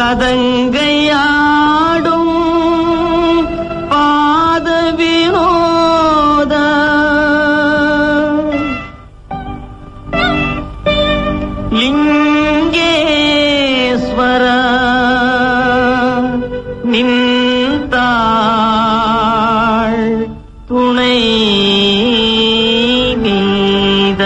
பதங்கையாடும் பாத வினோத லிங்கேஸ்வர நின்றாள் துணை நீத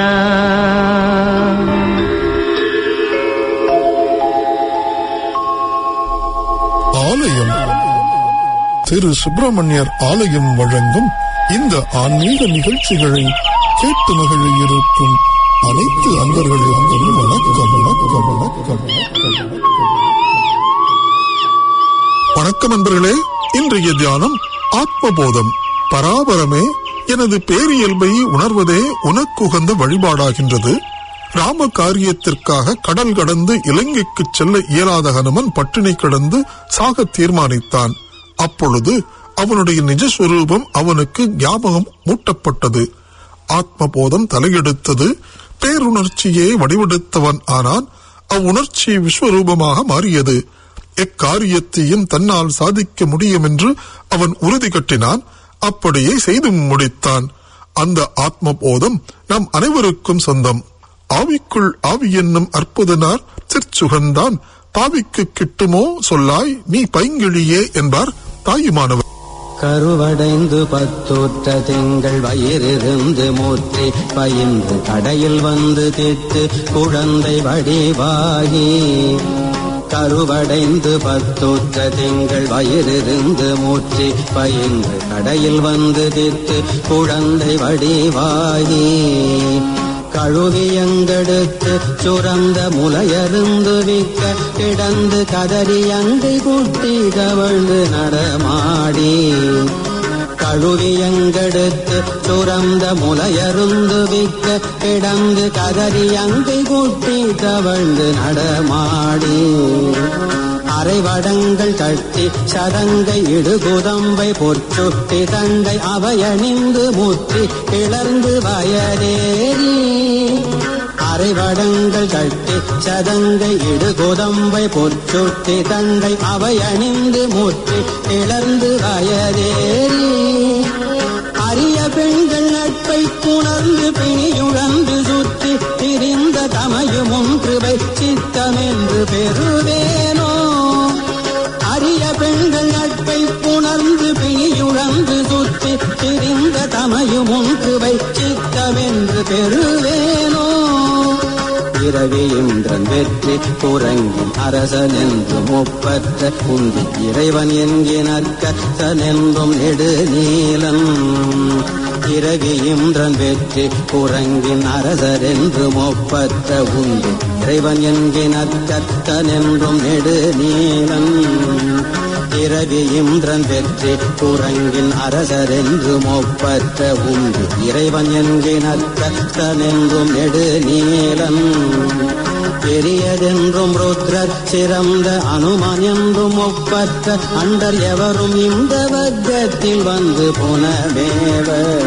ஆலயம் திரு சுப்பிரமணியர் ஆலயம் வழங்கும் இந்த ஆன்மீக நிகழ்ச்சிகளை கேட்டு மகிழ இருக்கும் அனைத்து அன்பர்களுக்கும் வணக்கம் வணக்கம் வணக்கம் வணக்கம் வணக்கம் அன்பர்களே இன்றைய தியானம் ஆத்மபோதம் பராபரமே எனது பேரியல்பை உணர்வதே உனக்குகந்த வழிபாடாகின்றது ராம காரியத்திற்காக கடல் கடந்து இலங்கைக்கு செல்ல இயலாத ஹனுமன் பட்டினி கடந்து சாக தீர்மானித்தான் அப்பொழுது அவனுடைய நிஜஸ்வரூபம் அவனுக்கு ஞாபகம் மூட்டப்பட்டது ஆத்மபோதம் தலையெடுத்தது பேருணர்ச்சியே வடிவெடுத்தவன் ஆனான் அவ்வுணர்ச்சி விஸ்வரூபமாக மாறியது எக்காரியத்தையும் தன்னால் சாதிக்க முடியும் என்று அவன் உறுதி கட்டினான் அப்படியே செய்து முடித்தான் அந்த ஆத்மபோதம் நம் அனைவருக்கும் சொந்தம் ஆவிக்குள் ஆவி என்னும் அற்புதனார் திருச்சுகந்தான் பாவிக்கு கிட்டுமோ சொல்லாய் நீ பைங்கிழியே என்பார் தாயுமானவர் கருவடைந்து பத்தூற்ற திங்கள் வயிறிருந்து மூற்றி பயின்று கடையில் வந்து திட்டு குழந்தை வடிவாகி கருவடைந்து பத்தூற்ற திங்கள் வயிறிருந்து மூற்றி பயின்று கடையில் வந்து திட்டு குழந்தை வடிவாகி கழுவியங்கெடுத்து சுரந்த முலையருந்து விக்க கிடந்து கதறி அங்கை குட்டி கவழ்ந்து நடமாடி கழுவியங்கெடுத்து சுரந்த முலையருந்து விக்க கிடந்து கதறி அங்கை குட்டி தவழ்ந்து நடமாடி அரைவடங்கள் கட்டி சதங்கை இடுகுதம்பை பொற்சுட்டி தண்டை அவையணிந்து முற்றி கிளர்ந்து வயதேறி அரைவடங்கள் கட்டி சதங்கை இடுகுதம்பை பொற்சுட்டி தண்டை அவையணிந்து முற்றி கிளர்ந்து வயதேறி அரிய பெண்கள் நட்பை புணர்ந்து பிணியுழந்து சுற்றி திரிந்த தமையும் ஒன்றுவை சித்தமென்று பெறுவேனோ அரிய பெண்கள் நட்பை புணர்ந்து பிணியுழந்து சுற்றி திரிந்த தமையும் ஒன்றுவை சித்தமென்று பெறுவேனோ பிறவி இன்றன் வெற்றி குரங்கின் அரசன் என்று முப்பற்ற குந்தி இறைவன் என்கினற்கற்றனென்றும் நெடுநீலன் பிறவி இன்றன் வெற்றி குரங்கின் அரசர் என்று முப்பற்ற உண்டு இறைவன் என்கினற்கற்றனென்றும் நெடுநீலன் பிறவி இன்றன் வெற்றி குரங்கின் அரசர் என்று மொப்பற்ற உண்டு இறைவன் என்கினற்கற்றனென்றும் நெடுநீலன் பெரியதென்றும் ருத்ரர் சிறந்த அனுமன் என்றும் ஒப்பற்ற அண்டர் எவரும் இந்த வர்க்கத்தில் வந்து புனமேவ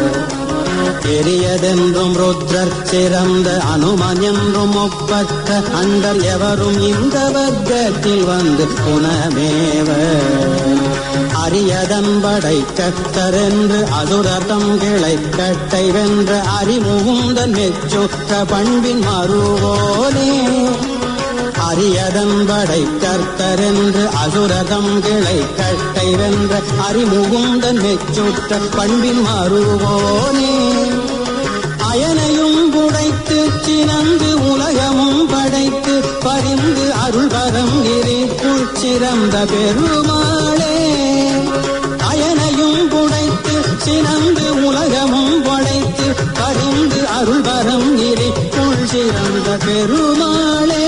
பெரியதென்றும் ருத்ரர் சிறந்த அனுமன் என்றும் ஒப்பற்ற அண்டர் எவரும் இந்த வர்க்கத்தில் வந்து புனமேவ அரியதன் படை கட்டரென்று அதுரதம் கிளை கட்டை வென்ற அறிமுகுந்தன் மெச்சுற்ற பண்பின் மறுவோனே அரியதன் படை கர்த்தரென்று அசுரதம் கிளை கட்டை வென்ற அறிமுகுந்தன் மெச்சுற்ற பண்பின் மறுவோனே அயனையும் புடைத்து சினந்து உலகமும் படைத்து பரிந்து அருள் வரம் கிரிக்குள் சிறந்த பெருமாளே அயனையும் புடைத்து சினந்து உலகமும் படைத்து பரிந்து அருள் வரம் கிரிக்குள் சிறந்த பெருமாளே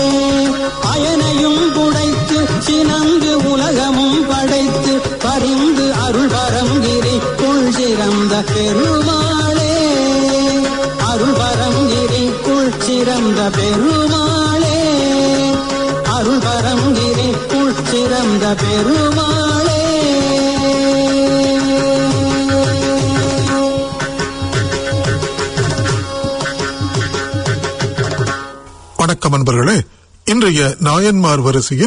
அயனையும் புடைத்து சினந்து உலகமும் படைத்து பரிந்து அருள் வரம் கிரிக்குள் சிறந்த பெருமாளே அருள் வரம் கிரிக்குள் சிறந்த பெருமாளே அருள் வரம் கிரிக்குள் சிறந்த பெருமாளே வணக்கம் அன்பர்களே இன்றைய நாயன்மார் வரிசையில்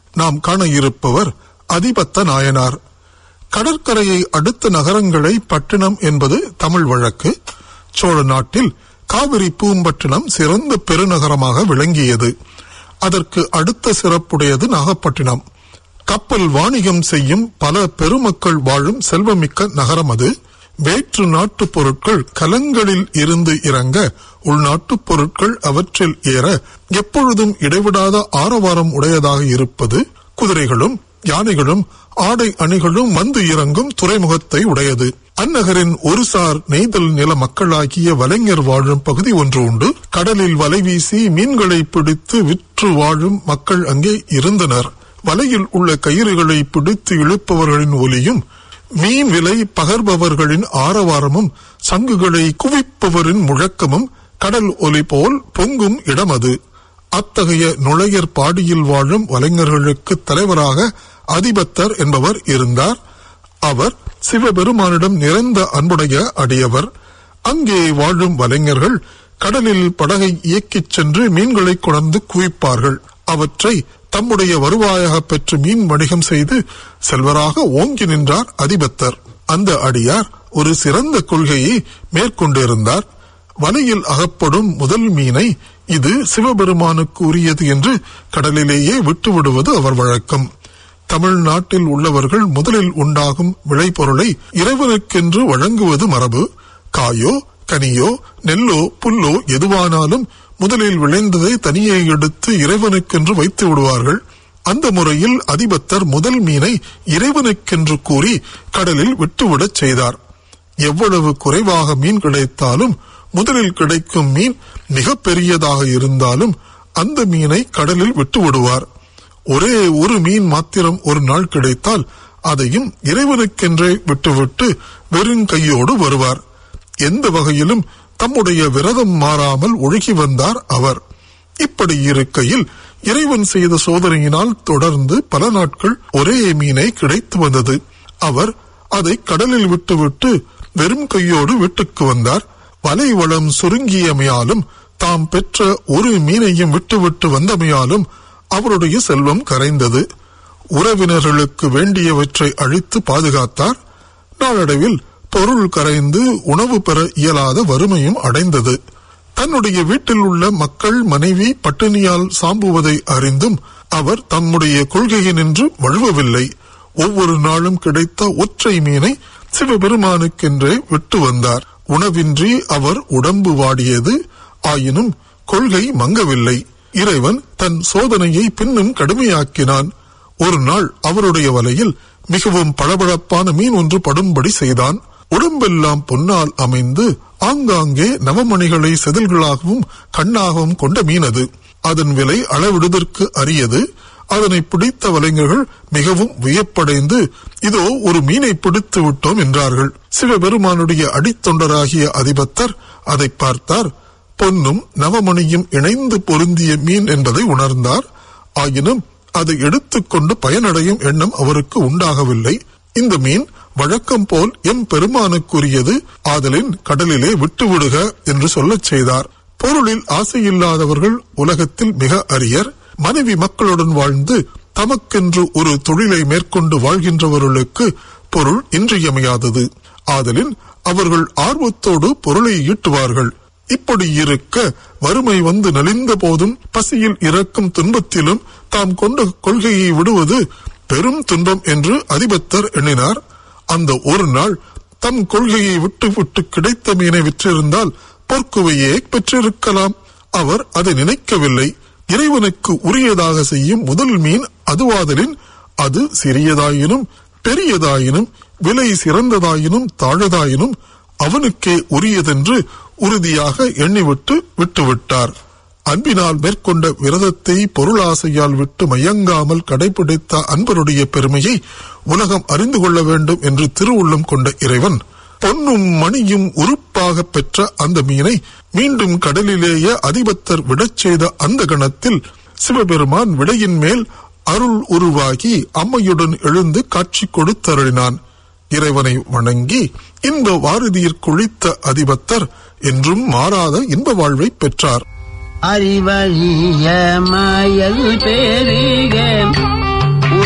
நாம் காண இருப்பவர் அதிபத்த நாயனார் கடற்கரையை அடுத்த நகரங்களை பட்டினம் என்பது தமிழ் வழக்கு சோழ நாட்டில் காவிரி பூம்பட்டினம் சிறந்த பெருநகரமாக விளங்கியது அதற்கு அடுத்த சிறப்புடையது நாகப்பட்டினம் கப்பல் வாணிகம் செய்யும் பல பெருமக்கள் வாழும் செல்வமிக்க நகரம் அது வேற்று நாட்டுப் பொருட்கள் கலங்களில் இருந்து இறங்க உள்நாட்டுப் பொருட்கள் அவற்றில் ஏற எப்பொழுதும் இடைவிடாத ஆரவாரம் உடையதாக இருப்பது குதிரைகளும் யானைகளும் ஆடை அணிகளும் வந்து இறங்கும் துறைமுகத்தை உடையது அந்நகரின் ஒரு சார் நெய்தல் நில மக்களாகிய வலைஞர் வாழும் பகுதி ஒன்று உண்டு கடலில் வலை வீசி மீன்களை பிடித்து விற்று வாழும் மக்கள் அங்கே இருந்தனர் வலையில் உள்ள கயிறுகளை பிடித்து இழுப்பவர்களின் ஒலியும் மீன் விலை பகர்பவர்களின் ஆரவாரமும் சங்குகளை குவிப்பவரின் முழக்கமும் கடல் ஒலி போல் பொங்கும் இடம் அது அத்தகைய நுழையர் பாடியில் வாழும் வலைஞர்களுக்கு தலைவராக அதிபத்தர் என்பவர் இருந்தார் அவர் சிவபெருமானிடம் நிறைந்த அன்புடைய அடியவர் அங்கே வாழும் வலைஞர்கள் கடலில் படகை இயக்கிச் சென்று மீன்களை கொணர்ந்து குவிப்பார்கள் அவற்றை தம்முடைய வருவாயாக பெற்று மீன் வணிகம் செய்து செல்வராக ஓங்கி நின்றார் அதிபத்தர் அந்த அடியார் ஒரு சிறந்த கொள்கையை மேற்கொண்டிருந்தார் வலையில் அகப்படும் முதல் மீனை இது சிவபெருமானுக்கு உரியது என்று கடலிலேயே விட்டுவிடுவது அவர் வழக்கம் தமிழ்நாட்டில் உள்ளவர்கள் முதலில் உண்டாகும் விளைபொருளை இறைவனுக்கென்று வழங்குவது மரபு காயோ கனியோ நெல்லோ புல்லோ எதுவானாலும் முதலில் விளைந்ததை தனியே எடுத்து இறைவனுக்கென்று வைத்து விடுவார்கள் அந்த முறையில் அதிபத்தர் முதல் மீனை இறைவனுக்கென்று கூறி கடலில் விட்டுவிடச் செய்தார் எவ்வளவு குறைவாக மீன் கிடைத்தாலும் முதலில் கிடைக்கும் மீன் மிக பெரியதாக இருந்தாலும் அந்த மீனை கடலில் விட்டு விடுவார் ஒரே ஒரு மீன் மாத்திரம் ஒரு நாள் கிடைத்தால் அதையும் இறைவனுக்கென்றே விட்டுவிட்டு வெறும் கையோடு வருவார் எந்த வகையிலும் தம்முடைய விரதம் மாறாமல் ஒழுகி வந்தார் அவர் இப்படி இருக்கையில் இறைவன் செய்த சோதனையினால் தொடர்ந்து பல நாட்கள் ஒரே மீனை கிடைத்து வந்தது அவர் அதை கடலில் விட்டுவிட்டு வெறும் கையோடு வீட்டுக்கு வந்தார் வலை வளம் சுருங்கியமையாலும் தாம் பெற்ற ஒரு மீனையும் விட்டுவிட்டு வந்தமையாலும் அவருடைய செல்வம் கரைந்தது உறவினர்களுக்கு வேண்டியவற்றை அழித்து பாதுகாத்தார் நாளடைவில் பொருள் கரைந்து உணவு பெற இயலாத வறுமையும் அடைந்தது தன்னுடைய வீட்டில் உள்ள மக்கள் மனைவி பட்டினியால் சாம்புவதை அறிந்தும் அவர் தம்முடைய கொள்கையினின்று வழுவவில்லை ஒவ்வொரு நாளும் கிடைத்த ஒற்றை மீனை சிவபெருமானுக்கென்றே விட்டு வந்தார் உணவின்றி அவர் உடம்பு வாடியது ஆயினும் கொள்கை மங்கவில்லை இறைவன் தன் சோதனையை பின்னும் கடுமையாக்கினான் ஒரு நாள் அவருடைய வலையில் மிகவும் பளபளப்பான மீன் ஒன்று படும்படி செய்தான் உடம்பெல்லாம் பொன்னால் அமைந்து ஆங்காங்கே நவமணிகளை செதில்களாகவும் கண்ணாகவும் கொண்ட மீன் அது அதன் விலை அளவிடுவதற்கு அரியது அதனை பிடித்த வலைஞர்கள் மிகவும் வியப்படைந்து இதோ ஒரு மீனை பிடித்து விட்டோம் என்றார்கள் சிவபெருமானுடைய அடித்தொண்டராகிய அதிபத்தர் அதை பார்த்தார் பொன்னும் நவமணியும் இணைந்து பொருந்திய மீன் என்பதை உணர்ந்தார் ஆயினும் அதை எடுத்துக்கொண்டு பயனடையும் எண்ணம் அவருக்கு உண்டாகவில்லை இந்த மீன் வழக்கம் போல் எம் பெருமானுக்குரியது ஆதலின் கடலிலே விட்டுவிடுக என்று சொல்லச் செய்தார் பொருளில் ஆசையில்லாதவர்கள் உலகத்தில் மிக அரியர் மனைவி மக்களுடன் வாழ்ந்து தமக்கென்று ஒரு தொழிலை மேற்கொண்டு வாழ்கின்றவர்களுக்கு பொருள் இன்றியமையாதது ஆதலின் அவர்கள் ஆர்வத்தோடு பொருளை ஈட்டுவார்கள் இப்படி இருக்க வறுமை வந்து நலிந்த போதும் பசியில் இறக்கும் துன்பத்திலும் தாம் கொண்ட கொள்கையை விடுவது பெரும் துன்பம் என்று அதிபத்தர் எண்ணினார் அந்த ஒரு நாள் தம் கொள்கையை விட்டு விட்டு கிடைத்த மீனை விற்றிருந்தால் பொற்குவையே பெற்றிருக்கலாம் அவர் அதை நினைக்கவில்லை இறைவனுக்கு உரியதாக செய்யும் முதல் மீன் அதுவாதலின் அது சிறியதாயினும் பெரியதாயினும் விலை சிறந்ததாயினும் தாழதாயினும் அவனுக்கே உரியதென்று உறுதியாக எண்ணிவிட்டு விட்டுவிட்டார் அன்பினால் மேற்கொண்ட விரதத்தை பொருளாசையால் விட்டு மயங்காமல் கடைபிடித்த அன்பருடைய பெருமையை உலகம் அறிந்து கொள்ள வேண்டும் என்று திருவுள்ளம் கொண்ட இறைவன் பொன்னும் மணியும் உறுப்பாக பெற்ற அந்த மீனை மீண்டும் கடலிலேயே அதிபத்தர் விடச் செய்த அந்த கணத்தில் சிவபெருமான் விடையின் மேல் அருள் உருவாகி அம்மையுடன் எழுந்து காட்சி கொடுத்தருளினான் இறைவனை வணங்கி இன்ப வாரதியில் குளித்த அதிபத்தர் என்றும் மாறாத இன்ப வாழ்வை பெற்றார் அறிவழிய மயல் பெருக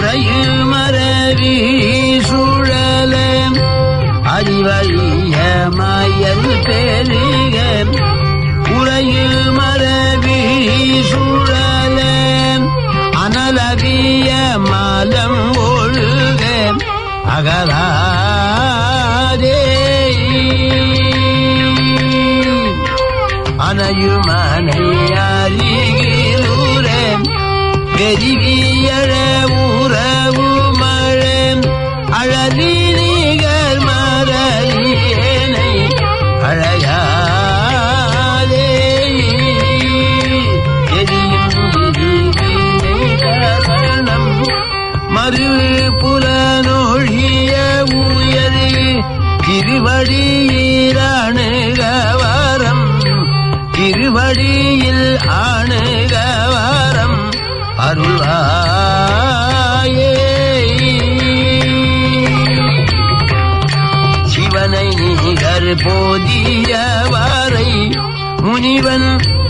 உறையு மரவி சுழல அறிவழிய மயல் பெருக உறையு மரவி சுழல அனலவிய மலம் ஒழுக அகலாதே அனையுமனை அறிகிறூரே பெருகியழ உறவு மழை அழலி நிகர் மரலியனை அழையாதே எரியும் எரிவினை கரணம் மறு புலனொழிய உயரு திருவடியிலாணுகவரம் திருவடியில் ஆணுகவரம் அருள்வாயே சிவனை நிகர் போதியவரை முனிவன்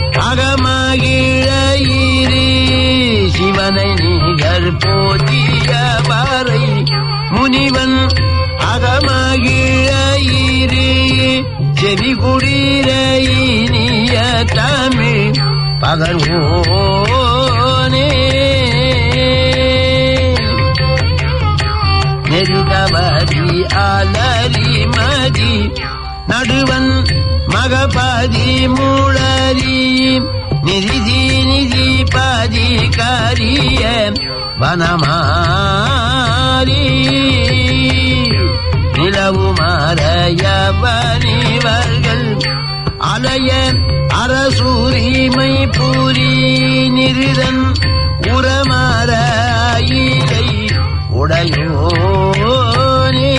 அகமகிழயிரு சிவனை நிகர் போதியவரை முனிவன் அகமகிழயிரு செவி குடிர இனிய தமிழ் பகர்வோனே நெருகவதி அலரி மதி நடுவன் மகபதி முழரி நிதி நிதி பதி கரிய வனமாரி நிலவு மறையவனிவர்கள் அலைய அரசூரிமை பூரி நிருதன் உரமரையிலை உடையோனே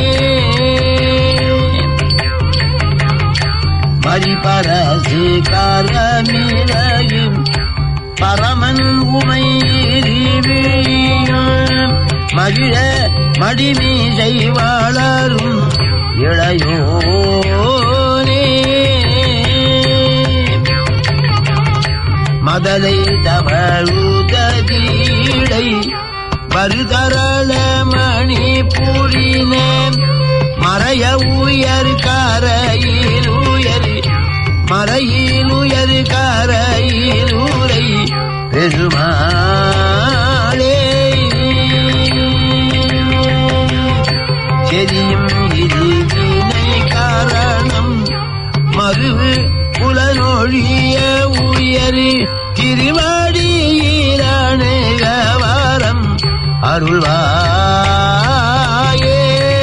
மறிபரசு காரமிரையும் பரமன் உமையும் மகிழ மடிமீசை வளரும் இளையோனே மதலை தவழுதீடை வருதரள மணி புரின மறைய உயர் கரையில் உயர் மறையில் உயர் கரையில் உரை பெருமாளே செரியும் இது வினை காரணம் மறுவு புலனொழிய உயரு திருவடியிலானுகவாரம் அருள்வாயே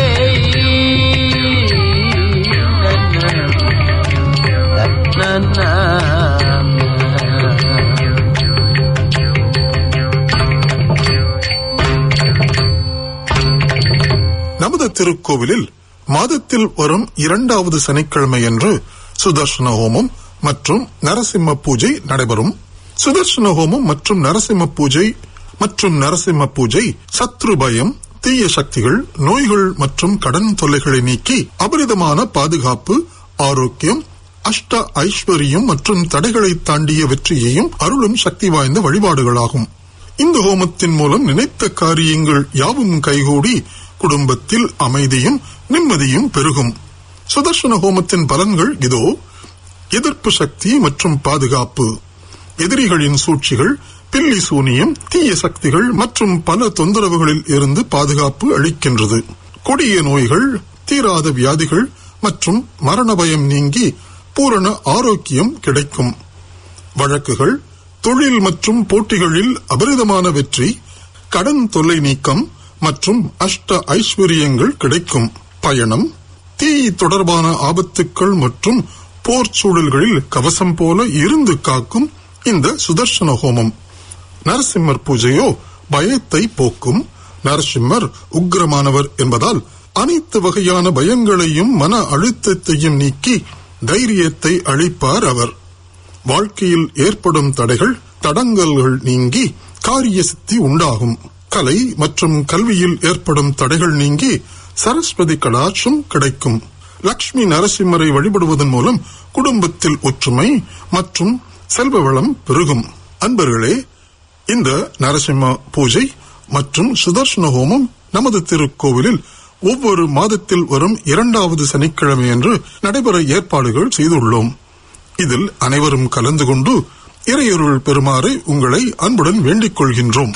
நமது திருக்கோவிலில் மாதத்தில் வரும் இரண்டாவது சனிக்கிழமையன்று சுதர்சன ஹோமம் மற்றும் நரசிம்ம பூஜை நடைபெறும் சுதர்சன ஹோமம் மற்றும் நரசிம்ம பூஜை மற்றும் நரசிம்ம பூஜை சத்ரு பயம் தீய சக்திகள் நோய்கள் மற்றும் கடன் தொல்லைகளை நீக்கி அபரிதமான பாதுகாப்பு ஆரோக்கியம் அஷ்ட ஐஸ்வர்யம் மற்றும் தடைகளை தாண்டிய வெற்றியையும் அருளும் சக்தி வாய்ந்த வழிபாடுகளாகும் இந்த ஹோமத்தின் மூலம் நினைத்த காரியங்கள் யாவும் கைகூடி குடும்பத்தில் அமைதியும் நிம்மதியும் பெருகும் சுதர்சன ஹோமத்தின் பலன்கள் இதோ எதிர்ப்பு சக்தி மற்றும் பாதுகாப்பு எதிரிகளின் சூழ்ச்சிகள் பில்லி சூனியம் தீய சக்திகள் மற்றும் பல தொந்தரவுகளில் இருந்து பாதுகாப்பு அளிக்கின்றது கொடிய நோய்கள் தீராத வியாதிகள் மற்றும் மரண பயம் நீங்கி பூரண ஆரோக்கியம் கிடைக்கும் வழக்குகள் தொழில் மற்றும் போட்டிகளில் அபரிதமான வெற்றி கடன் தொல்லை நீக்கம் மற்றும் அஷ்ட ஐஸ்வர்யங்கள் கிடைக்கும் பயணம் தீ தொடர்பான ஆபத்துக்கள் மற்றும் போர் சூழல்களில் கவசம் போல இருந்து காக்கும் இந்த சுதர்சன ஹோமம் நரசிம்மர் பூஜையோ பயத்தை போக்கும் நரசிம்மர் உக்கிரமானவர் என்பதால் அனைத்து வகையான பயங்களையும் மன அழுத்தத்தையும் நீக்கி தைரியத்தை அளிப்பார் அவர் வாழ்க்கையில் ஏற்படும் தடைகள் தடங்கல்கள் நீங்கி காரிய சித்தி உண்டாகும் கலை மற்றும் கல்வியில் ஏற்படும் தடைகள் நீங்கி சரஸ்வதி கடாட்சம் கிடைக்கும் லக்ஷ்மி நரசிம்மரை வழிபடுவதன் மூலம் குடும்பத்தில் ஒற்றுமை மற்றும் செல்வ வளம் பெருகும் அன்பர்களே இந்த நரசிம்ம பூஜை மற்றும் சுதர்ஷன ஹோமம் நமது திருக்கோவிலில் ஒவ்வொரு மாதத்தில் வரும் இரண்டாவது சனிக்கிழமையன்று நடைபெற ஏற்பாடுகள் செய்துள்ளோம் இதில் அனைவரும் கலந்து கொண்டு இறையொருள் பெறுமாறு உங்களை அன்புடன் வேண்டிக் கொள்கின்றோம்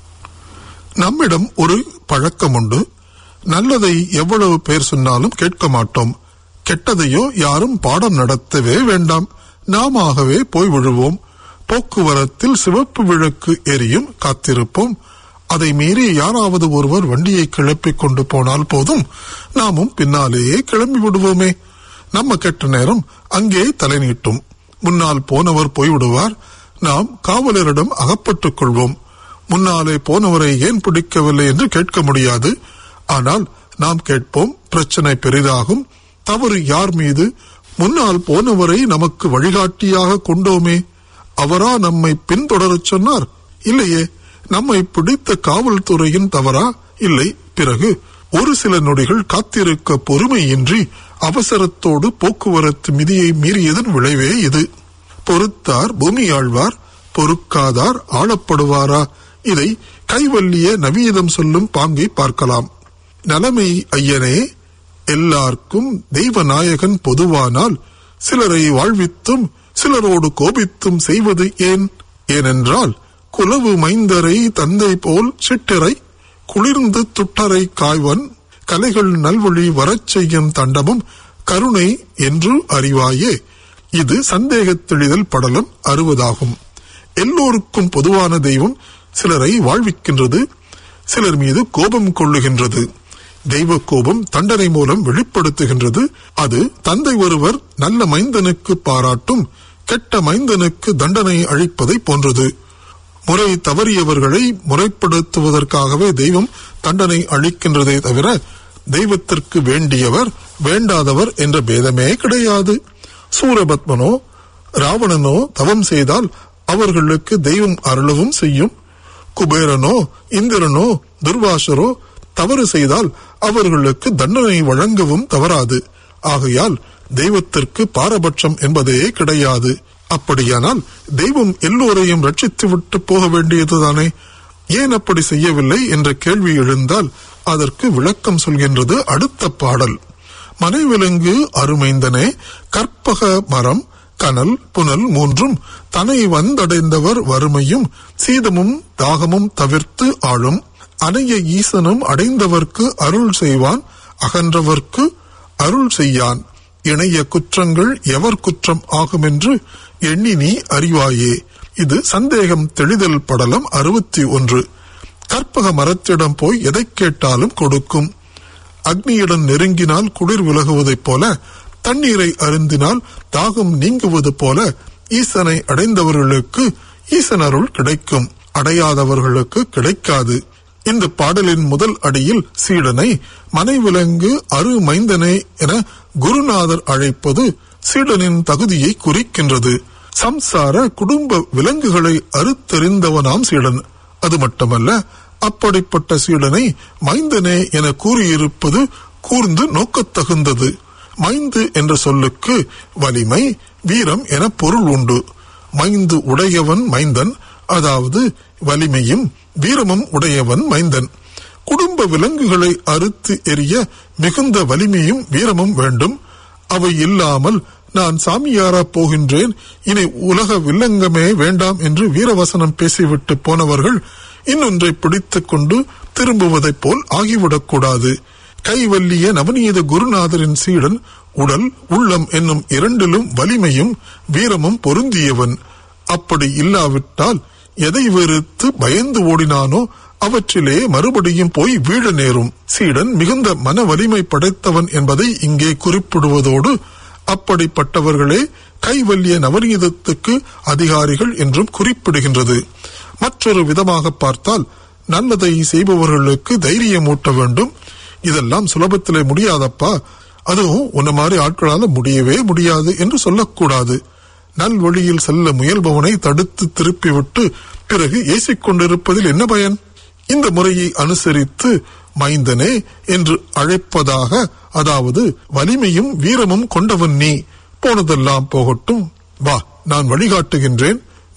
நம்மிடம் ஒரு பழக்கம் உண்டு நல்லதை எவ்வளவு பேர் சொன்னாலும் கேட்க மாட்டோம் கெட்டதையோ யாரும் பாடம் நடத்தவே வேண்டாம் நாமவே போய் விழுவோம் போக்குவரத்தில் சிவப்பு விளக்கு எரியும் காத்திருப்போம் அதை மீறி யாராவது ஒருவர் வண்டியை கிளப்பிக் கொண்டு போனால் போதும் நாமும் பின்னாலேயே கிளம்பி விடுவோமே நம்ம கெட்ட நேரம் அங்கே தலை நீட்டும் முன்னால் போனவர் போய்விடுவார் நாம் காவலரிடம் அகப்பட்டுக் கொள்வோம் முன்னாலே போனவரை ஏன் பிடிக்கவில்லை என்று கேட்க முடியாது ஆனால் நாம் கேட்போம் பிரச்சனை பெரிதாகும் தவறு யார் மீது முன்னால் போனவரை நமக்கு வழிகாட்டியாக கொண்டோமே அவரா நம்மை பின்தொடரச் சொன்னார் இல்லையே நம்மை பிடித்த காவல்துறையின் தவறா இல்லை பிறகு ஒரு சில நொடிகள் காத்திருக்க பொறுமையின்றி அவசரத்தோடு போக்குவரத்து மிதியை மீறியதன் விளைவே இது பொறுத்தார் பூமி ஆழ்வார் பொறுக்காதார் ஆளப்படுவாரா இதை கைவல்லிய நவீதம் சொல்லும் பாங்கை பார்க்கலாம் நலமை ஐயனே எல்லாருக்கும் தெய்வ நாயகன் பொதுவானால் சிலரை வாழ்வித்தும் சிலரோடு கோபித்தும் செய்வது ஏன் ஏனென்றால் குலவு மைந்தரை தந்தை போல் சிட்டரை குளிர்ந்து துட்டரை காய்வன் கலைகள் நல்வழி வரச் செய்யும் தண்டமும் கருணை என்று அறிவாயே இது சந்தேகத் தெளிதல் படலம் அறுவதாகும் எல்லோருக்கும் பொதுவான தெய்வம் சிலரை வாழ்விக்கின்றது சிலர் மீது கோபம் கொள்ளுகின்றது தெய்வ கோபம் தண்டனை மூலம் வெளிப்படுத்துகின்றது அது தந்தை ஒருவர் நல்ல மைந்தனுக்கு பாராட்டும் கெட்ட மைந்தனுக்கு தண்டனை அளிப்பதை போன்றது முறை தவறியவர்களை முறைப்படுத்துவதற்காகவே தெய்வம் தண்டனை அளிக்கின்றதே தவிர தெய்வத்திற்கு வேண்டியவர் வேண்டாதவர் என்ற பேதமே கிடையாது சூரபத்மனோ ராவணனோ தவம் செய்தால் அவர்களுக்கு தெய்வம் அருளவும் செய்யும் குபேரனோ இந்திரனோ துர்வாசரோ தவறு செய்தால் அவர்களுக்கு தண்டனை வழங்கவும் தவறாது ஆகையால் தெய்வத்திற்கு பாரபட்சம் என்பதே கிடையாது அப்படியானால் தெய்வம் எல்லோரையும் ரட்சித்து விட்டு போக வேண்டியதுதானே ஏன் அப்படி செய்யவில்லை என்ற கேள்வி எழுந்தால் அதற்கு விளக்கம் சொல்கின்றது அடுத்த பாடல் மனைவிலங்கு அருமைந்தனே கற்பக மரம் கனல் புனல் மூன்றும் தனை வந்தடைந்தவர் வறுமையும் சீதமும் தாகமும் தவிர்த்து ஆளும் அணைய ஈசனும் அடைந்தவர்க்கு அருள் செய்வான் அகன்றவர்க்கு அருள் செய்யான் இணைய குற்றங்கள் எவர் குற்றம் ஆகுமென்று எண்ணி நீ அறிவாயே இது சந்தேகம் தெளிதல் படலம் அறுபத்தி ஒன்று கற்பக மரத்திடம் போய் எதை கேட்டாலும் கொடுக்கும் அக்னியிடம் நெருங்கினால் குளிர் விலகுவதைப் போல தண்ணீரை அருந்தினால் தாகம் நீங்குவது போல ஈசனை அடைந்தவர்களுக்கு ஈசன் அருள் கிடைக்கும் அடையாதவர்களுக்கு கிடைக்காது இந்த பாடலின் முதல் அடியில் சீடனை மனைவிலங்கு அரு மைந்தனை என குருநாதர் அழைப்பது சீடனின் தகுதியை குறிக்கின்றது சம்சார குடும்ப விலங்குகளை அறுத்தெறிந்தவனாம் சீடன் அது மட்டுமல்ல அப்படிப்பட்ட சீடனை மைந்தனே என கூறியிருப்பது கூர்ந்து நோக்கத்தகுந்தது மைந்து என்ற சொல்லுக்கு வலிமை வீரம் என பொருள் உண்டு மைந்து உடையவன் மைந்தன் அதாவது வலிமையும் வீரமும் உடையவன் மைந்தன் குடும்ப விலங்குகளை அறுத்து எறிய மிகுந்த வலிமையும் வீரமும் வேண்டும் அவை இல்லாமல் நான் சாமியாரா போகின்றேன் இனி உலக வில்லங்கமே வேண்டாம் என்று வீரவசனம் பேசிவிட்டு போனவர்கள் இன்னொன்றை பிடித்துக் கொண்டு திரும்புவதைப் போல் ஆகிவிடக்கூடாது கைவல்லிய நவநீத குருநாதரின் சீடன் உடல் உள்ளம் என்னும் இரண்டிலும் வலிமையும் வீரமும் பொருந்தியவன் அப்படி இல்லாவிட்டால் எதை வெறுத்து பயந்து ஓடினானோ அவற்றிலே மறுபடியும் போய் வீழ நேரும் சீடன் மிகுந்த மன வலிமை படைத்தவன் என்பதை இங்கே குறிப்பிடுவதோடு அப்படிப்பட்டவர்களே கைவல்லிய நவநீதத்துக்கு அதிகாரிகள் என்றும் குறிப்பிடுகின்றது மற்றொரு விதமாக பார்த்தால் நல்லதை செய்பவர்களுக்கு தைரியம் ஊட்ட வேண்டும் இதெல்லாம் சுலபத்திலே முடியாதப்பா அதுவும் உன்ன மாதிரி ஆட்களால முடியவே முடியாது என்று சொல்லக்கூடாது நல் வழியில் செல்ல முயல்பவனை தடுத்து திருப்பிவிட்டு பிறகு ஏசிக் கொண்டிருப்பதில் என்ன பயன் இந்த முறையை அனுசரித்து மைந்தனே என்று அழைப்பதாக அதாவது வலிமையும் வீரமும் கொண்டவன் நீ போனதெல்லாம் போகட்டும் வா நான் வழிகாட்டுகின்றேன்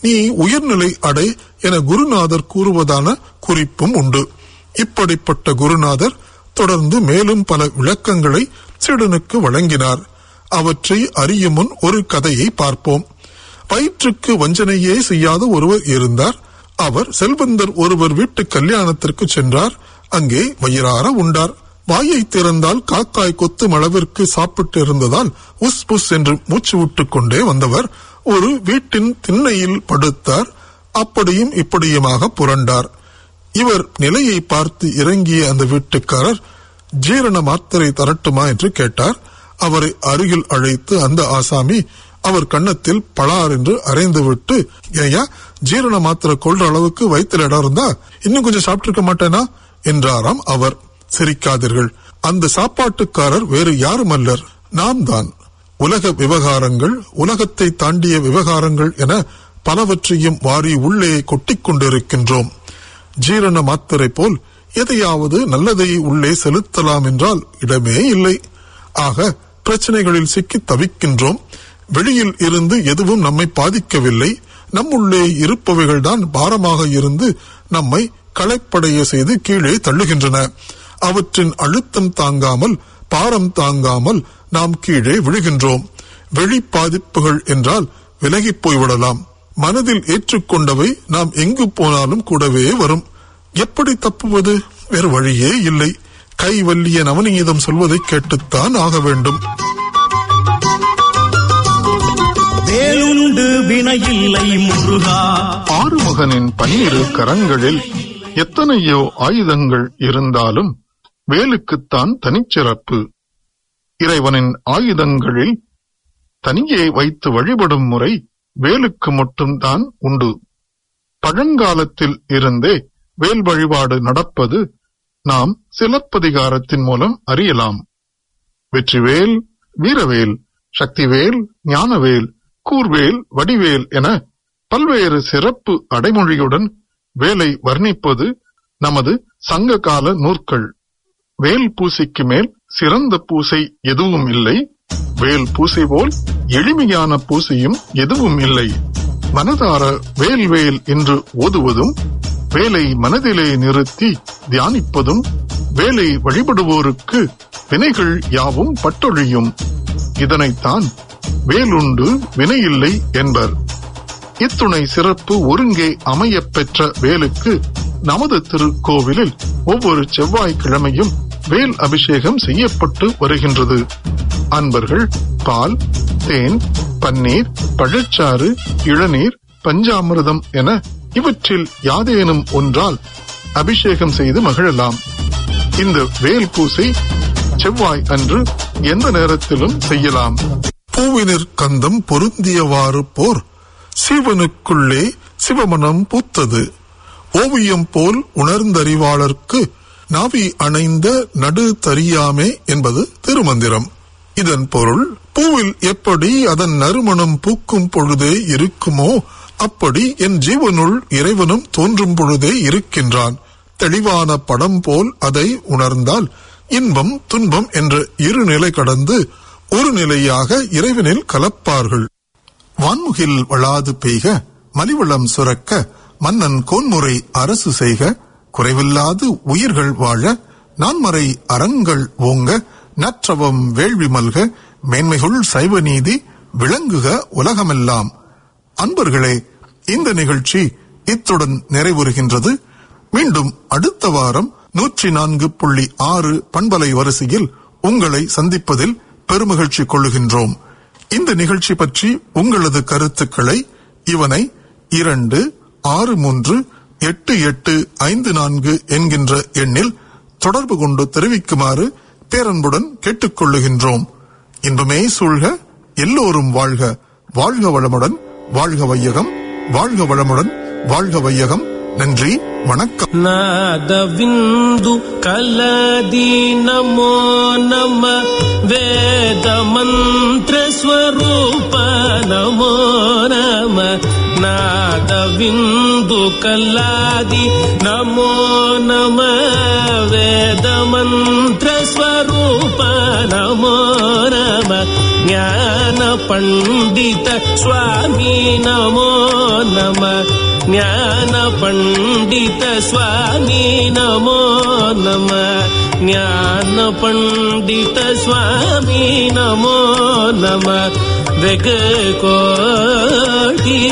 நீ உயர்நிலை அடை என குருநாதர் கூறுவதான குறிப்பும் உண்டு இப்படிப்பட்ட குருநாதர் தொடர்ந்து மேலும் பல விளக்கங்களை சீடனுக்கு வழங்கினார் அவற்றை அறியும் முன் ஒரு கதையை பார்ப்போம் வயிற்றுக்கு வஞ்சனையே செய்யாத ஒருவர் இருந்தார் அவர் செல்வந்தர் ஒருவர் வீட்டு கல்யாணத்திற்கு சென்றார் அங்கே வயிறார உண்டார் வாயை திறந்தால் காக்காய் கொத்தும் அளவிற்கு சாப்பிட்டு இருந்ததால் உஸ் புஸ் என்று மூச்சு விட்டுக் கொண்டே வந்தவர் ஒரு வீட்டின் திண்ணையில் படுத்தார் அப்படியும் இப்படியுமாக புரண்டார் இவர் நிலையை பார்த்து இறங்கிய அந்த வீட்டுக்காரர் ஜீரண மாத்திரை தரட்டுமா என்று கேட்டார் அவரை அருகில் அழைத்து அந்த ஆசாமி அவர் கன்னத்தில் பலார் என்று அரைந்துவிட்டு ஏயா ஜீரண மாத்திரை கொள்ற அளவுக்கு வயிற்றுல இடம் இருந்தா இன்னும் கொஞ்சம் சாப்பிட்டிருக்க மாட்டேனா என்றாராம் அவர் சிரிக்காதீர்கள் அந்த சாப்பாட்டுக்காரர் வேறு யாரும் அல்லர் நாம் தான் உலக விவகாரங்கள் உலகத்தை தாண்டிய விவகாரங்கள் என பலவற்றையும் வாரி உள்ளே கொட்டிக் கொண்டிருக்கின்றோம் ஜீரண மாத்திரை போல் எதையாவது நல்லதை உள்ளே செலுத்தலாம் என்றால் இடமே இல்லை ஆக பிரச்சனைகளில் சிக்கி தவிக்கின்றோம் வெளியில் இருந்து எதுவும் நம்மை பாதிக்கவில்லை நம்முள்ளே இருப்பவைகள்தான் பாரமாக இருந்து நம்மை களைப்படைய செய்து கீழே தள்ளுகின்றன அவற்றின் அழுத்தம் தாங்காமல் பாரம் தாங்காமல் நாம் கீழே விழுகின்றோம் வெளி பாதிப்புகள் என்றால் விலகிப் போய்விடலாம் மனதில் ஏற்றுக்கொண்டவை நாம் எங்கு போனாலும் கூடவே வரும் எப்படி தப்புவது வேறு வழியே இல்லை கை வல்லிய நவநீதம் சொல்வதை கேட்டுத்தான் ஆக வேண்டும் வேலுண்டு வினையில்லை முருகா ஆறுமுகனின் பன்னிரு கரங்களில் எத்தனையோ ஆயுதங்கள் இருந்தாலும் வேலுக்குத்தான் தனிச்சிறப்பு இறைவனின் ஆயுதங்களில் தனியே வைத்து வழிபடும் முறை வேலுக்கு மட்டும்தான் உண்டு பழங்காலத்தில் இருந்தே வேல் வழிபாடு நடப்பது நாம் சிலப்பதிகாரத்தின் மூலம் அறியலாம் வெற்றிவேல் வீரவேல் சக்திவேல் ஞானவேல் கூர்வேல் வடிவேல் என பல்வேறு சிறப்பு அடைமொழியுடன் வேலை வர்ணிப்பது நமது சங்ககால நூற்கள் வேல் பூசைக்கு மேல் சிறந்த பூசை எதுவும் இல்லை வேல் பூசை போல் எளிமையான பூசையும் எதுவும் இல்லை மனதார வேல் வேல் என்று ஓதுவதும் வேலை மனதிலே நிறுத்தி தியானிப்பதும் வேலை வழிபடுவோருக்கு வினைகள் யாவும் பட்டொழியும் இதனைத்தான் வேலுண்டு வினையில்லை என்பர் இத்துணை சிறப்பு ஒருங்கே அமையப் பெற்ற வேலுக்கு நமது திருக்கோவிலில் ஒவ்வொரு செவ்வாய்க்கிழமையும் வேல் அபிஷேகம் செய்யப்பட்டு வருகின்றது அன்பர்கள் பால் தேன் பன்னீர் பழச்சாறு இளநீர் பஞ்சாமிர்தம் என இவற்றில் யாதேனும் ஒன்றால் அபிஷேகம் செய்து மகிழலாம் இந்த வேல் பூசை செவ்வாய் அன்று எந்த நேரத்திலும் செய்யலாம் பூவினிற் கந்தம் பொருந்தியவாறு போர் சீவனுக்குள்ளே சிவமனம் பூத்தது ஓவியம் போல் உணர்ந்தறிவாளர்க்கு நாவி அணைந்த நடு தறியாமே என்பது திருமந்திரம் இதன் பொருள் பூவில் எப்படி அதன் நறுமணம் பூக்கும் பொழுதே இருக்குமோ அப்படி என் ஜீவனுள் இறைவனும் தோன்றும் பொழுதே இருக்கின்றான் தெளிவான படம் போல் அதை உணர்ந்தால் இன்பம் துன்பம் என்ற இரு நிலை கடந்து ஒரு நிலையாக இறைவனில் கலப்பார்கள் வான்முகில் வளாது பெய்க மலிவளம் சுரக்க மன்னன் கோன்முறை அரசு செய்க குறைவில்லாது உயிர்கள் வாழ நான்மறை அறங்கள் ஓங்க நற்றவம் வேள்வி மல்க மேன்மைகுள் சைவ நீதி விளங்குக உலகமெல்லாம் அன்பர்களே இந்த நிகழ்ச்சி இத்துடன் நிறைவுறுகின்றது மீண்டும் அடுத்த வாரம் நூற்றி நான்கு புள்ளி ஆறு பண்பலை வரிசையில் உங்களை சந்திப்பதில் பெருமகிழ்ச்சி கொள்ளுகின்றோம் இந்த நிகழ்ச்சி பற்றி உங்களது கருத்துக்களை இவனை இரண்டு ஆறு மூன்று எட்டு எட்டு ஐந்து நான்கு என்கின்ற எண்ணில் தொடர்பு கொண்டு தெரிவிக்குமாறு பேரன்புடன் கேட்டுக்கொள்ளுகின்றோம் இன்பமே சூழ்க எல்லோரும் வாழ்க வாழ்க வளமுடன் வாழ்க வையகம் வாழ்க வளமுடன் வாழ்க வையகம் நன்றி வணக்கம் ನಾದವಿಂದು ಕಲದಿ ನಮೋ ನಮ ವೇದ ಮಂತ್ರ ಸ್ವರೂಪ ನಮೋ ನಮ ನಾದವಿಂದು ಕಲ್ಲಾದಿ ನಮೋ ನಮ ವೇದ ಮಂತ್ರ ಸ್ವರೂಪ ನಮೋ ನಮ ಜ್ಞಾನ ಪಂಡಿತ ಸ್ವಾಮಿ ನಮೋ ನಮ ಜ್ಞಾನ ಪಂಡಿತ ಸ್ವಾಮಿ ನಮೋ ನಮ ಜ್ಞಾನ ಪಂಡಿತ ಸ್ವಾಮಿ ನಮೋ ನಮ வெக கோடி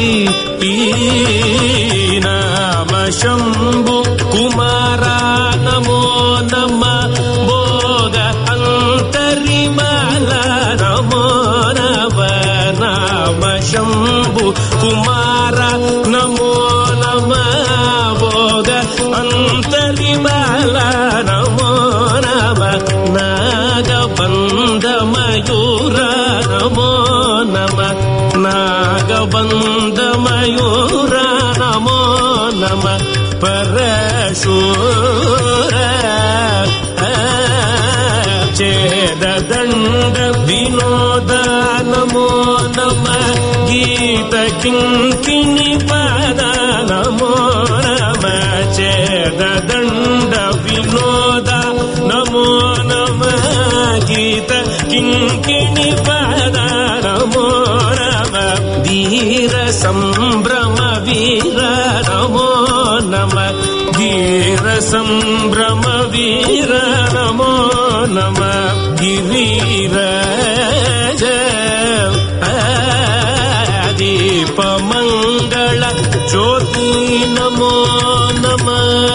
நாம ಶಂಭು ಕುಮಾರ ನಮೋ ನಮ ಭೋಗ ಅಂತರಿಮಾಲ ನಮೋ ನಮ ನಾಮ ಶಂಭು ಕುಮಾರ ನಮೋ ನಮ ಭೋಗ ಅಂತರಿಮಾಲ ನಮೋ ನಮ ನಾಗ ಬಂದ ಮಯೂರ ನಮೋ ನಮ ನಾಗಬಂದ ಮಯೂರ ನಮೋ ನಮ ಪರಶೂರ ಛೇದ ದಂಡ ವಿನೋದ ನಮೋ ನಮ ಗೀತ ಕಿಂಕಿಣಿ ಪದ ನಮೋ ನಮ ಛೇದ ದಂಡ ವಿನೋದ ನಮೋ ನಮ ಗೀತ ಕಿಂಕಿಣಿ ಪದ ನಮೋ ನಮ ವೀರ ಸಂಭ್ರಮ ವೀರ ನಮೋ ನಮ ವೀರ ಸಂಭ್ರಮ ವೀರ ನಮೋ ನಮ ಗಿರೀರ ದೀಪ ಮಂಗಳ ಜ್ಯೋತಿ ನಮೋ ನಮ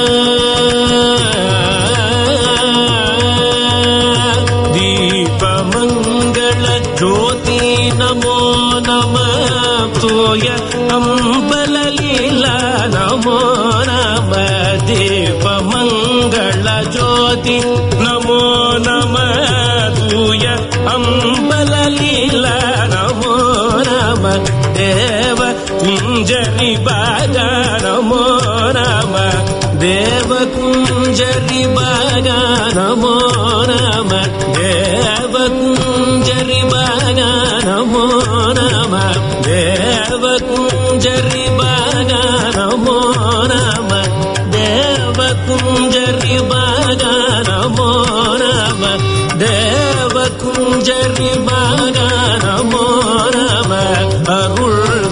ದೀಪ ಮಂಗಳ ಜ್ಯೋತಿ ನಮೋ ನಮ ತೋಯ ಅಂಬಲ ಲೀಲ ನಮೋ ನಮ ದೀಪ ಮಂಗಳ ಜ್ಯೋತಿ ನಮೋ ನಮ ತೂಯ ಅಂಬಲ ಲೀಲ ನಮೋ ನಮ ದೇವ ಕುಂಜರಿ ಬಾಗ ನಮೋ ನಮ ದೇವ ಕುಂಜರಿ ಬಾಗ ನಮೋ ನಮ ದೇವ ಕುಂಜರಿ ಬಾಗ ನಮೋ ನಮ ದೇವ ಕುಂಜರಿ ಬಾಗ ನಮೋ ನಮ ದೇವ ಕುಂಜರಿ ಬಾಗ ನಮೋ ನಮ ದೇವ ಕುಂಜರಿ ಬಾಗ ನಮೋ ನಮ அருள்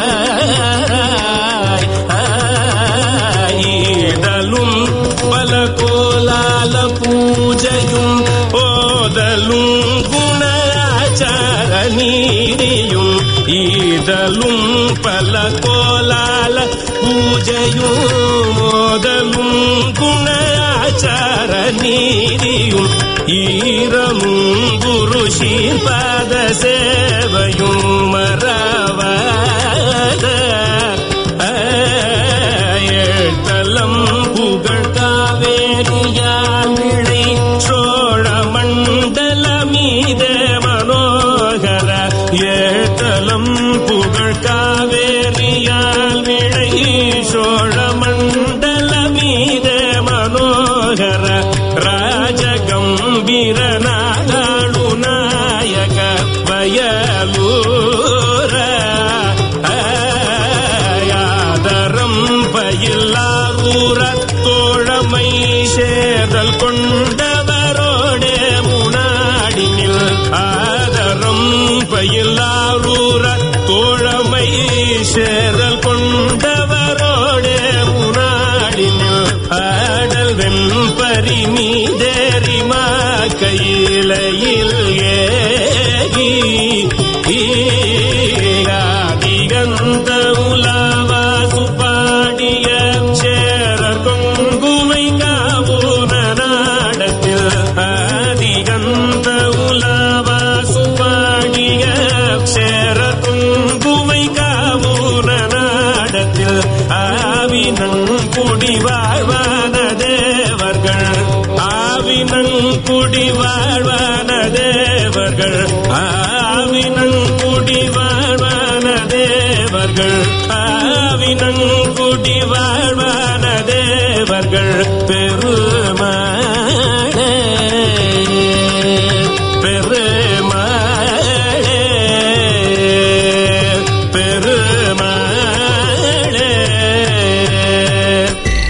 தாராய் ஈதலும் பல கோலால பூஜையும் ஓதலும் குணாச்சார நீதியும் ஈதலும் பல கோலால பூஜையும் ஓதலும் குணாச்சார நீதியும் ஈரமும் குரு ஸ்ரீபாத சேவையும் மறவாத ஏழ்தலம் புகழ் காவேரியாமிழை சோழ மண்டல மீத மனோகர ஏழ்தலம் புகழ் காவேரியால் விழை சோழ மண்டல மீத மனோகர ராஜகம்பீர நாகாளு நாயக வயலூர யாதரம் பயில்லாரூர தோழமை சேர்தல் கொண்டவரோடே முனாடி நில் ஆதரம் பயில்லாரூர தோழமை சேர்தல் கொண்டவரோடே முனாடி நில் ஆடல் வெண்பரி மீதேரிமா கையிலையில் ஏகி ஆதிகந்த உலாவாசு பாடிய சேரர் கொங்குவை காவூன நாடத்தில் ஆதிகந்த உலாவாசு பாடிய சேரர் கொங்குவை காவூன நாடத்தில் ஆவினங்குடி வாழ்வான தேவர்கள் ஆவினங்குடி வாழ்வான தேவர்கள் ஆவினங்குடி வாழ்வான தேவர்கள் ஆவினங்குடி வாழ்வான